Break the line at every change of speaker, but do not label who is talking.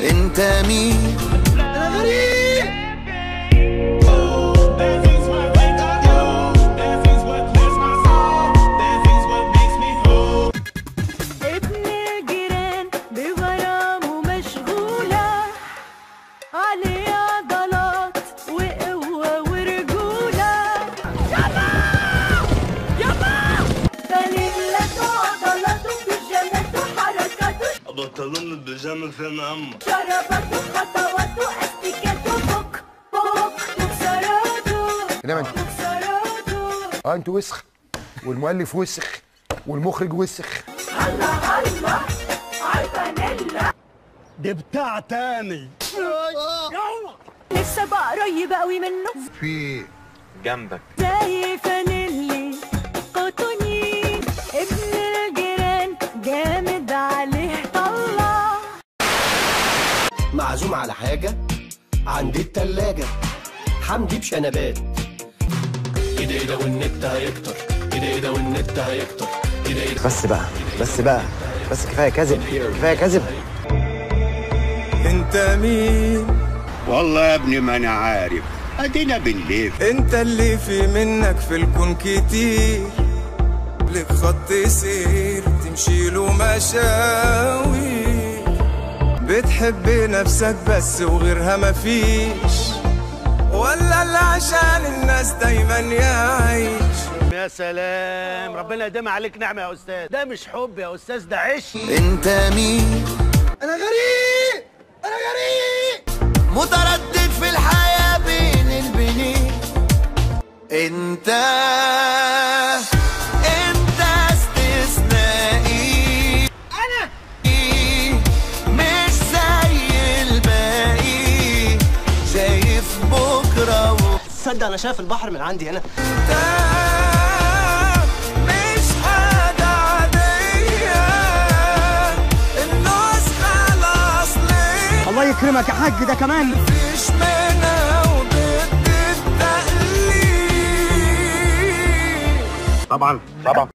انت مين انا غريب
ابن الجيران بغرامه مشغولة عليه عضلات وقوة ورجولة يابا يابا فانيلاته عضلاته بيجامته حركاته
بنطلون البيجامه فين عمو
شرباته خطواته استيكاته بوك بوك مكسراته
انما انت
مكسراته
اه انتوا وسخ والمؤلف وسخ والمخرج وسخ
الله الله عالفانيلا
دي بتاع تاني
نفسي ابقى قريبة قوي منه
في
جنبك
زي فانيلي قطني ابن الجيران جامد عليه طلع
معزوم على حاجة عند التلاجة حمدي بشنبات ايه ده ايه ده والنت هيكتر ايه ده ايه ده والنت هيكتر ايه ده ايه ده
بس بقى بس بقى بس كفايه كذب كفايه كذب
انت مين
والله يا ابني ما انا عارف ادينا بنلف
انت اللي في منك في الكون كتير لك خط سير تمشي له مشاوي بتحب نفسك بس وغيرها مفيش ولا اللي عشان الناس دايما يعيش
يا سلام ربنا يديم عليك نعمه يا استاذ ده مش حب يا استاذ ده عشق
انت مين انا غريب انا غريب متردد في الحياة بين البنين انت انت استثنائي انا مش زي الباقي شايف بكرة و...
تصدق انا شايف البحر من عندي هنا
انت مش حاجة عادية النسخة الأصلية
الله يكرمك يا حاج ده كمان
مفيش منها وضد التقليد
طبعا طبعا